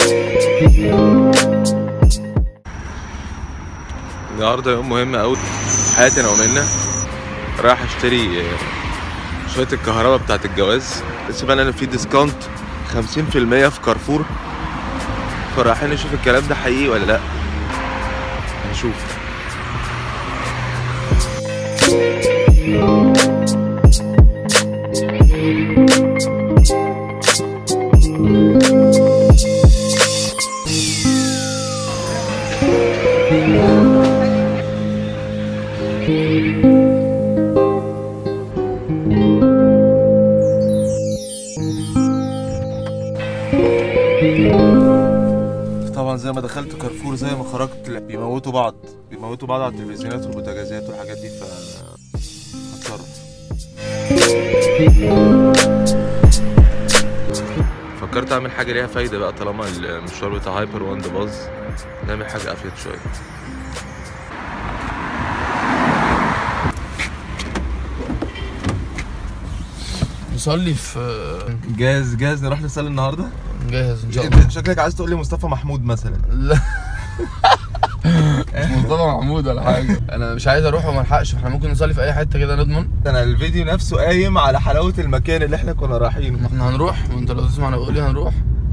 النهارده يوم مهم قوي في حياتي انا ومنى رايح اشتري آه، شويه الكهرباء بتاعت الجواز لسه بقى انا في ديسكاونت 50% في كارفور فرايحين نشوف الكلام ده حقيقي ولا لا نشوف طبعا زي ما دخلت كارفور زي ما خرجت لا، بيموتوا بعض بيموتوا بعض على التلفزيونات والبوتاجازات والحاجات دي ف هتصرف فكرت اعمل حاجه ليها فايده بقى طالما المشوار بتاع هايبر وان ده باظ نعمل حاجه افيد شويه نصلي في جاهز جاهز نروح نصلي النهارده جاهز ان شاء الله شكلك عايز تقول لي مصطفى محمود مثلا لا مش مصطفى محمود ولا حاجه انا مش عايز اروح وما الحقش احنا ممكن نصلي في اي حته كده نضمن انا الفيديو نفسه قايم على حلاوه المكان اللي احنا كنا رايحينه ما احنا هنروح وانت لو تسمع انا بقول لي هنروح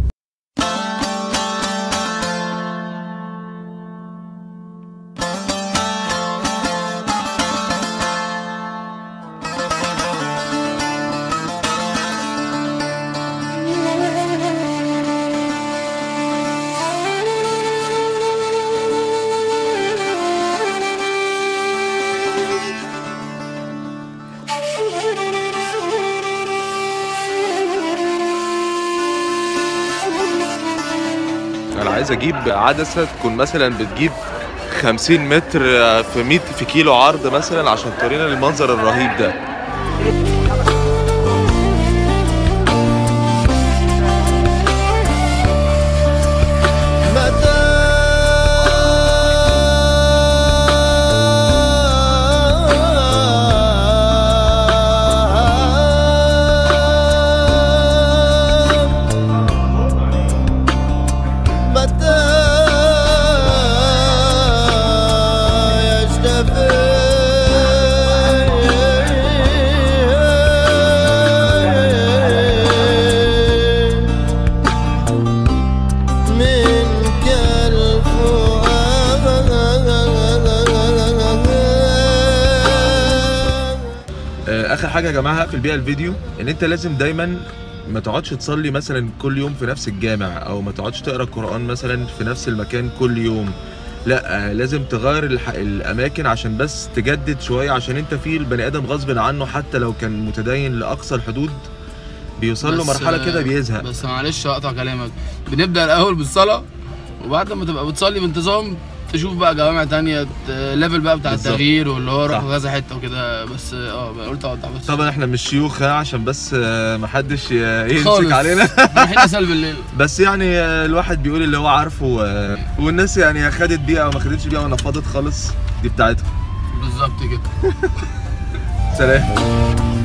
انا عايز اجيب عدسه تكون مثلا بتجيب 50 متر في 100 في كيلو عرض مثلا عشان تورينا المنظر الرهيب ده آه، اخر حاجه يا جماعه هقفل بيها الفيديو ان انت لازم دايما ما تقعدش تصلي مثلا كل يوم في نفس الجامع او ما تقعدش تقرا القران مثلا في نفس المكان كل يوم لا آه، لازم تغير الح... الاماكن عشان بس تجدد شويه عشان انت في البني ادم غصب عنه حتى لو كان متدين لاقصى الحدود بيوصل له بس- مرحله كده بيزهق بس معلش هقطع كلامك بنبدا الاول بالصلاه وبعد ما تبقى بتصلي بانتظام تشوف بقى جوامع تانية ت- ليفل بقى بتاع بالظبط. التغيير واللي هو روح صح. كذا حته وكده بس اه قلت اقطع بس طبعا احنا مش شيوخ ها، عشان بس آه، محدش ي- يمسك خالص. علينا رايحين اسال بالليل بس يعني آه، الواحد بيقول اللي هو عارفه آه، والناس يعني خدت بيها او ما خدتش بيها ونفضت خالص دي بتاعتهم بالظبط كده سلام